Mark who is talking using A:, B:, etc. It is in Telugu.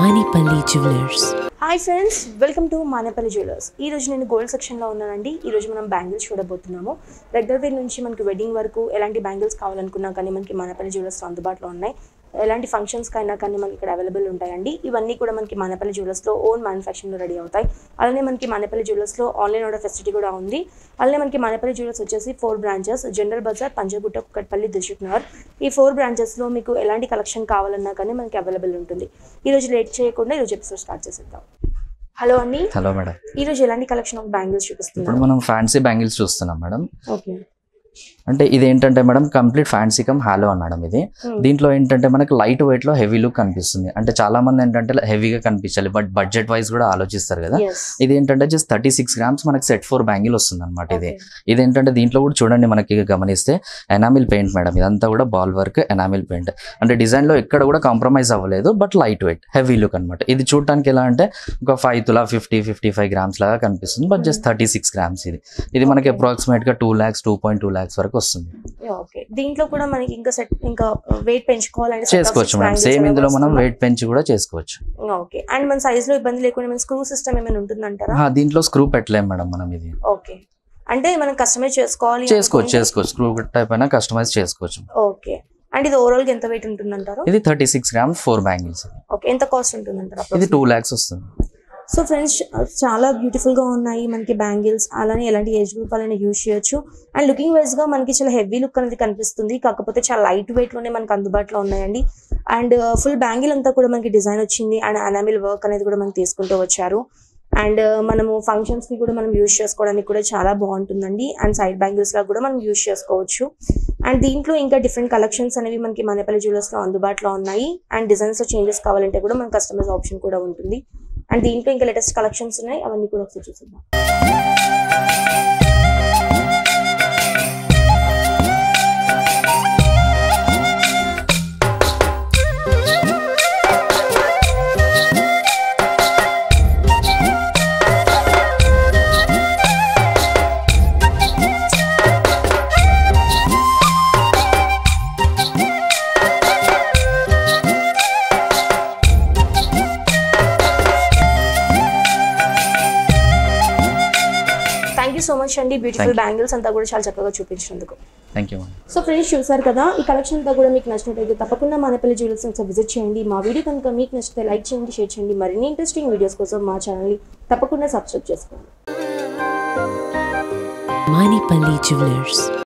A: Manipali Jewelers.
B: Hi friends welcome to Manepalli jewellers ఈ రోజు నేను గోల్డ్ సెక్షన్లో ఉన్నానండి ఈ రోజు మనం బ్యాంగిల్స్ చూడబోతున్నాము రెగ్యులర్ వేర్ నుంచి మనకి వెడ్డింగ్ వరకు ఎలాంటి బ్యాంగిల్స్ కావాలనుకున్నా కానీ మనకి మానేపల్లి జ్యువెలర్స్లో అందుబాటులో ఉన్నాయి ఎలాంటి ఫంక్షన్స్కి అయినా కానీ మనకి ఇక్కడ అవైలబుల్ ఉంటాయండి ఇవన్నీ కూడా మనకి మానేపల్లి జ్యువెలర్స్లో ఓన్ మ్యానుఫ్యాక్చరింగ్లో రెడీ అవుతాయి అలానే మనకి మానేపల్లి జ్యువెలర్స్లో ఆన్లైన్ ఆర్డర్ ఫెసిలిటీ కూడా ఉంది అలానే మనకి మానేపల్లి జ్యువెలర్స్ వచ్చేసి ఫోర్ బ్రాంచెస్ జనరల్ బజార్ పంజగుట్ట కుక్కట్పల్లి దిల్షుక్ నగర్ ఈ ఫోర్ బ్రాంచెస్లో మీకు ఎలాంటి కలెక్షన్ కావాలన్నా కానీ మనకి అవైలబుల్ ఉంటుంది ఈ రోజు లేట్ చేయకుండా ఈరోజు ఎపిసోడ్ స్టార్ట్ చేసేద్దాం హలో అండి
C: హలో మేడం
B: ఈ రోజు ఎలాంటి కలెక్షన్ ఆఫ్ బ్యాంగిల్స్
C: ఇప్పుడు
B: చూపిస్తున్నారు
C: మనం ఫ్యాన్సీ బ్యాంగిల్స్ చూస్తున్నాం మేడం
B: ఓకే
C: అంటే ఇది ఏంటంటే madam complete fancy cum hollow అని మేడం ఇది
B: Hmm.
C: దీంట్లో ఏంటంటే మనకి లైట్ వెయిట్ లో హెవీ లుక్ కనిపిస్తుంది అంటే చాలా మంది ఏంటంటే హెవీగా కనిపించాలి బట్ బడ్జెట్ వైజ్ కూడా ఆలోచిస్తారు కదా
B: ఎస్
C: ఇది ఏంటంటే జస్ట్ థర్టీ సిక్స్ గ్రామ్స్ మనకి సెట్ ఫోర్ బ్యాంగిల్ వస్తుంది అనమాట ఇది
B: Okay.
C: ఇది ఏంటంటే దీంట్లో కూడా చూడండి మనకి గమనిస్తే ఎనామిల్ పెయింట్ మేడం ఇదంతా కూడా బాల్ వర్క్ ఎనామిల్ పెయింట్ అంటే డిజైన్ లో ఎక్కడ కూడా కాంప్రమైజ్ అవ్వలేదు but light weight heavy look అనమాట ఇది చూడటానికి ఎలా అంటే ఒక ఫైవ్ తులా ఫిఫ్టీ ఫిఫ్టీ ఫైవ్ గ్రామ్స్ లాగా కనిపిస్తుంది but just thirty six grams ఇది ఇది మనకి
B: Okay.
C: అప్రాక్సిమేట్ గా two lakhs two point two lakhs వరకు వస్తుంది
B: ఓకే దీంట్లో కూడా మనకి ఇంకా సెట్ ఇంకా వెయిట్ పెంచుకోవాలంటే
C: చేసుకోవచ్చు మేడం సేమ్ ఇందులో మనం వెయిట్ పెంచి కూడా చేసుకోవచ్చు
B: ఓకే అండ్ మన సైజ్ లో ఇబ్బంది లేకుండా మన స్క్రూ సిస్టమ్ ఏమైనా ఉంటుందంటారా
C: ఆ, దీంట్లో స్క్రూ పెట్టలేం మేడం మనం ఇది
B: ఓకే అంటే మనం కస్టమైజ్ చేసుకోవాలి
C: చేసుకోవచ్చు చేసుకోవచ్చు స్క్రూ టైప్ అయినా కస్టమైజ్ చేసుకోవచ్చు
B: ఓకే అండ్ ఇది ఓవరాల్ గా ఎంత వెయిట్ ఉంటుందంటారు
C: ఇది thirty six grams four bangles
B: okay ఎంత కాస్ట్ ఉంటుందంటారు
C: ఇది టూ ల్యాక్స్ వస్తుంది
B: సో ఫ్రెండ్స్ చాలా బ్యూటిఫుల్ గా ఉన్నాయి మనకి బ్యాంగిల్స్ అలానే ఎలాంటి ఏజ్ గ్రూప్ వాళ్ళని యూజ్ చేయొచ్చు అండ్ లుకింగ్ వైజ్ గా మనకి చాలా హెవీ లుక్ అనేది కనిపిస్తుంది కాకపోతే చాలా లైట్ వెయిట్ లోనే మనకి అందుబాటులో ఉన్నాయండి అండ్ ఫుల్ బ్యాంగిల్ అంతా కూడా మనకి డిజైన్ వచ్చింది అండ్ అనామిల్ వర్క్ అనేది కూడా మనకి తీసుకుంటూ వచ్చారు అండ్ మనము ఫంక్షన్స్ కి కూడా మనం యూజ్ చేసుకోవడానికి కూడా చాలా బాగుంటుందండి అండ్ సైడ్ బ్యాంగిల్స్ లా కూడా మనం యూజ్ చేసుకోవచ్చు అండ్ దీంట్లో ఇంకా డిఫరెంట్ కలెక్షన్స్ అనేవి మనకి మనపల్లి జ్యువెలర్స్ లో అందుబాటులో ఉన్నాయి అండ్ డిజైన్స్ లో చేంజెస్ కావాలంటే కూడా మన కస్టమైజ్ ఆప్షన్ కూడా ఉంటుంది అండ్ దీంట్లో ఇంకా లేటెస్ట్ కలెక్షన్స్ ఉన్నాయి అవన్నీ కూడా ఒకసారి చూసిద్దాం థ్యాంక్ యూ సో మచ్ అండి బ్యూటిఫుల్
C: Thank you.
B: బ్యాంగిల్స్ అంతా కూడా చాలా చక్కగా చూపించినందుకు
C: thank you madam
B: so friends చూసారు కదా ఈ కలెక్షన్ అంతా కూడా మీకు నచ్చినట్లయితే తప్పకుండా మానపల్లి జ్యువెలర్స్ ఒకసారి విజిట్ చేయండి మా వీడియో కనుక మీకు నచ్చితే లైక్ చేయండి షేర్ చేయండి మరిన్ని ఇంట్రెస్టింగ్ వీడియోస్ కోసం మా ఛానల్ని తప్పకుండా సబ్స్క్రైబ్ చేసుకోండి
A: Manipali Jewelers.